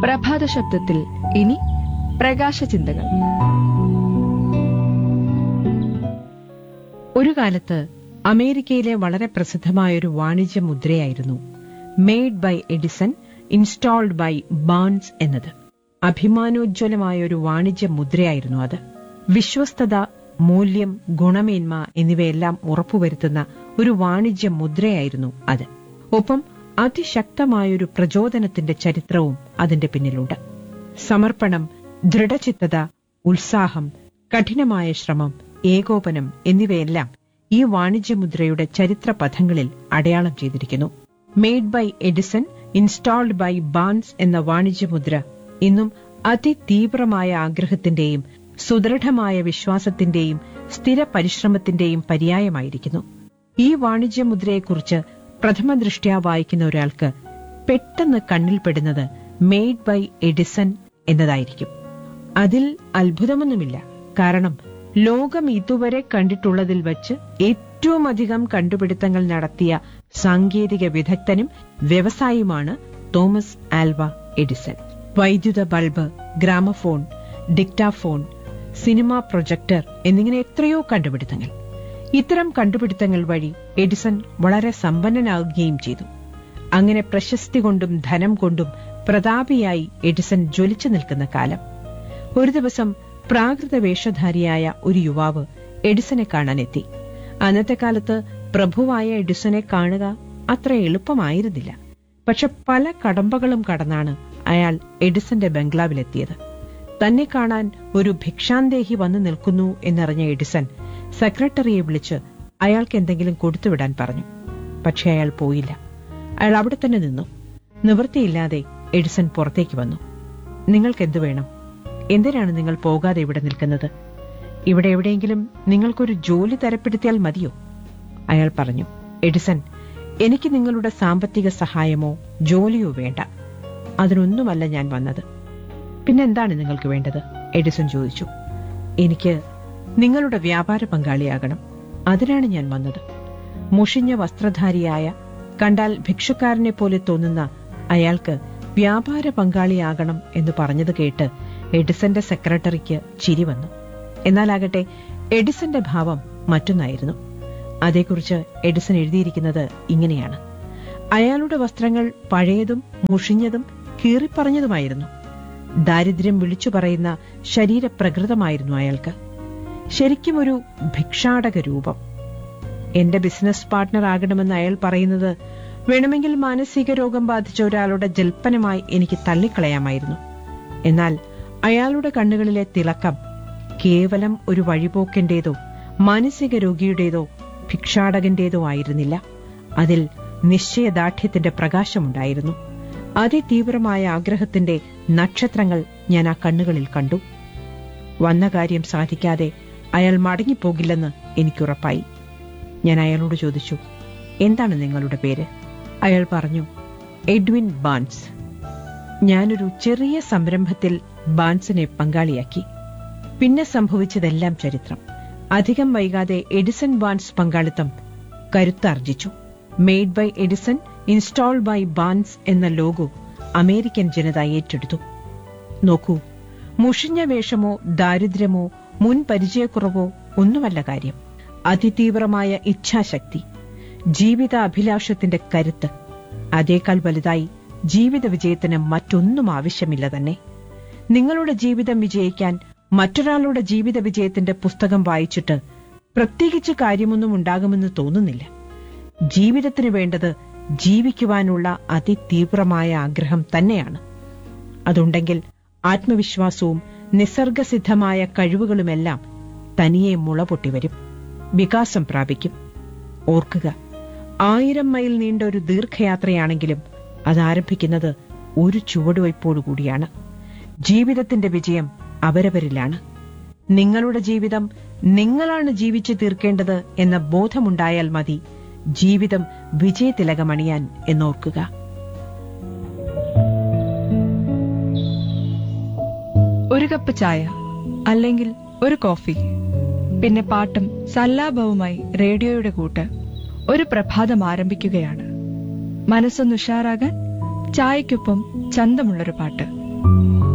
പ്രഭാത ശബ്ദത്തിൽ ഇനി പ്രകാശ ചിന്തകൾ ഒരു കാലത്ത് അമേരിക്കയിലെ വളരെ പ്രസിദ്ധമായ ഒരു വാണിജ്യ മുദ്രയായിരുന്നു made by Edison installed by Barnes എന്നത് അഭിമാനോജ്വലമായ ഒരു വാണിജ്യ മുദ്രയായിരുന്നു അത് വിശ്വസ്തത മൂല്യം ഗുണമേന്മ എന്നിവയെല്ലാം ഉറപ്പുവരുത്തുന്ന ഒരു വാണിജ്യ മുദ്രയായിരുന്നു അത് ഒപ്പം അതിശക്തമായൊരു പ്രചോദനത്തിന്റെ ചരിത്രവും അതിന്റെ പിന്നിലുണ്ട് സമർപ്പണം ദൃഢചിത്തത ഉത്സാഹം കഠിനമായ ശ്രമം ഏകോപനം എന്നിവയെല്ലാം ഈ വാണിജ്യമുദ്രയുടെ ചരിത്ര പഥങ്ങളിൽ അടയാളം ചെയ്തിരിക്കുന്നു made by Edison installed by Barnes എന്ന വാണിജ്യമുദ്ര ഇന്നും അതിതീവ്രമായ ആഗ്രഹത്തിന്റെയും സുദൃഢമായ വിശ്വാസത്തിന്റെയും സ്ഥിര പരിശ്രമത്തിന്റെയും പര്യായമായിരിക്കുന്നു ഈ വാണിജ്യമുദ്രയെക്കുറിച്ച് പ്രഥമ ദൃഷ്ട്യാ വായിക്കുന്ന ഒരാൾക്ക് പെട്ടെന്ന് കണ്ണിൽപ്പെടുന്നത് മെയ്ഡ് ബൈ എഡിസൺ എന്നതായിരിക്കും അതിൽ അത്ഭുതമൊന്നുമില്ല കാരണം ലോകം ഇതുവരെ കണ്ടിട്ടുള്ളതിൽ വച്ച് ഏറ്റവും അധികം കണ്ടുപിടുത്തങ്ങൾ നടത്തിയ സാങ്കേതിക വിദഗ്ധനും വ്യവസായിയുമാണ് തോമസ് ആൽവ എഡിസൺ വൈദ്യുത bulb gramophone dictaphone cinema projector എന്നിങ്ങനെ എത്രയോ കണ്ടുപിടുത്തങ്ങൾ ഇത്തരം കണ്ടുപിടുത്തങ്ങൾ വഴി എഡിസൺ വളരെ സമ്പന്നനാകുകയും ചെയ്തു അങ്ങനെ പ്രശസ്തി കൊണ്ടും ധനം കൊണ്ടും പ്രതാപിയായി എഡിസൺ ജ്വലിച്ചു നിൽക്കുന്ന കാലം ഒരു ദിവസം പ്രാകൃത വേഷധാരിയായ ഒരു യുവാവ് എഡിസനെ കാണാനെത്തി അന്നത്തെ കാലത്ത് പ്രഭുവായ എഡിസനെ കാണുക അത്ര എളുപ്പമായിരുന്നില്ല പക്ഷെ പല കടമ്പകളും കടന്നാണ് അയാൾ എഡിസന്റെ ബംഗ്ലാവിലെത്തിയത് തന്നെ കാണാൻ ഒരു ഭിക്ഷാന്തേഹി വന്നു നിൽക്കുന്നു എന്നറിഞ്ഞ എഡിസൺ സെക്രട്ടറിയെ വിളിച്ച് അയാൾക്ക് എന്തെങ്കിലും കൊടുത്തുവിടാൻ പറഞ്ഞു പക്ഷെ അയാൾ പോയില്ല അയാൾ അവിടെ തന്നെ നിന്നു നിവൃത്തിയില്ലാതെ എഡിസൺ പുറത്തേക്ക് വന്നു നിങ്ങൾക്കെന്തു വേണം എന്തിനാണ് നിങ്ങൾ പോകാതെ ഇവിടെ നിൽക്കുന്നത് ഇവിടെ എവിടെയെങ്കിലും നിങ്ങൾക്കൊരു ജോലി തരപ്പെടുത്തിയാൽ മതിയോ അയാൾ പറഞ്ഞു എഡിസൺ എനിക്ക് നിങ്ങളുടെ സാമ്പത്തിക സഹായമോ ജോലിയോ വേണ്ട അതിനൊന്നുമല്ല ഞാൻ വന്നത് പിന്നെന്താണ് നിങ്ങൾക്ക് വേണ്ടത് എഡിസൺ ചോദിച്ചു എനിക്ക് നിങ്ങളുടെ വ്യാപാര പങ്കാളിയാകണം അതിനാണ് ഞാൻ വന്നത് മുഷിഞ്ഞ വസ്ത്രധാരിയായ കണ്ടാൽ ഭിക്ഷുക്കാരനെ പോലെ തോന്നുന്ന അയാൾക്ക് വ്യാപാര പങ്കാളിയാകണം എന്ന് പറഞ്ഞത് കേട്ട് എഡിസന്റെ സെക്രട്ടറിക്ക് ചിരി വന്നു എന്നാലാകട്ടെ എഡിസന്റെ ഭാവം മറ്റൊന്നായിരുന്നു അതേക്കുറിച്ച് എഡിസൺ എഴുതിയിരിക്കുന്നത് ഇങ്ങനെയാണ് അയാളുടെ വസ്ത്രങ്ങൾ പഴയതും മുഷിഞ്ഞതും കീറിപ്പറഞ്ഞതുമായിരുന്നു ദാരിദ്ര്യം വിളിച്ചു പറയുന്ന ശരീരപ്രകൃതമായിരുന്നു അയാൾക്ക് ശരിക്കും ഒരു ഭിക്ഷാടക രൂപം എന്റെ ബിസിനസ് പാർട്ട്ണർ ആകണമെന്ന് അയാൾ പറയുന്നത് വേണമെങ്കിൽ മാനസിക രോഗം ബാധിച്ച ഒരാളുടെ ജൽപ്പനമായി എനിക്ക് തള്ളിക്കളയാമായിരുന്നു എന്നാൽ അയാളുടെ കണ്ണുകളിലെ തിളക്കം കേവലം ഒരു വഴിപോക്കന്റേതോ മാനസിക രോഗിയുടേതോ ഭിക്ഷാടകന്റേതോ ആയിരുന്നില്ല അതിൽ നിശ്ചയദാർഢ്യത്തിന്റെ പ്രകാശമുണ്ടായിരുന്നു അതിതീവ്രമായ ആഗ്രഹത്തിന്റെ നക്ഷത്രങ്ങൾ ഞാൻ ആ കണ്ണുകളിൽ കണ്ടു വന്ന കാര്യം സാധിക്കാതെ അയാൾ മടങ്ങിപ്പോകില്ലെന്ന് എനിക്കുറപ്പായി ഞാൻ അയാളോട് ചോദിച്ചു എന്താണ് നിങ്ങളുടെ പേര് അയാൾ പറഞ്ഞു എഡ്വിൻ ബാൻസ് ഞാനൊരു ചെറിയ സംരംഭത്തിൽ ബാൻസിനെ പങ്കാളിയാക്കി പിന്നെ സംഭവിച്ചതെല്ലാം ചരിത്രം അധികം വൈകാതെ എഡിസൺ ബാൻസ് പങ്കാളിത്തം കരുത്താർജിച്ചു made by Edison installed by Barnes എന്ന ലോഗോ അമേരിക്കൻ ജനത ഏറ്റെടുത്തു നോക്കൂ മുഷിഞ്ഞ വേഷമോ ദാരിദ്ര്യമോ മുൻ പരിചയക്കുറവോ ഒന്നുമല്ല കാര്യം അതിതീവ്രമായ ഇച്ഛാശക്തി ജീവിത അഭിലാഷത്തിന്റെ കരുത്ത് അതേക്കാൾ വലുതായി ജീവിത വിജയത്തിന് മറ്റൊന്നും ആവശ്യമില്ല തന്നെ നിങ്ങളുടെ ജീവിതം വിജയിക്കാൻ മറ്റൊരാളുടെ ജീവിത വിജയത്തിന്റെ പുസ്തകം വായിച്ചിട്ട് പ്രത്യേകിച്ച് കാര്യമൊന്നും ഉണ്ടാകുമെന്ന് തോന്നുന്നില്ല ജീവിതത്തിന് വേണ്ടത് ജീവിക്കുവാനുള്ള അതിതീവ്രമായ ആഗ്രഹം തന്നെയാണ് അതുണ്ടെങ്കിൽ ആത്മവിശ്വാസവും നിസർഗസിദ്ധമായ കഴിവുകളുമെല്ലാം തനിയെ മുളപൊട്ടിവരും വികാസം പ്രാപിക്കും ഓർക്കുക ആയിരം മൈൽ നീണ്ട ഒരു ദീർഘയാത്രയാണെങ്കിലും അത് ആരംഭിക്കുന്നത് ഒരു ചുവടുവയ്പോടുകൂടിയാണ് ജീവിതത്തിന്റെ വിജയം അവരവരിലാണ് നിങ്ങളുടെ ജീവിതം നിങ്ങളാണ് ജീവിച്ചു തീർക്കേണ്ടത് എന്ന ബോധമുണ്ടായാൽ മതി ജീവിതം വിജയതിലകമണിയാൻ എന്നോർക്കുക ഒരു കപ്പ് ചായ അല്ലെങ്കിൽ ഒരു കോഫി പിന്നെ പാട്ടും സല്ലാപവുമായി റേഡിയോയുടെ കൂട്ട് ഒരു പ്രഭാതം ആരംഭിക്കുകയാണ് മനസ്സൊന്ന് ഉഷാറാകാൻ ചായക്കൊപ്പം ചന്തമുള്ളൊരു പാട്ട്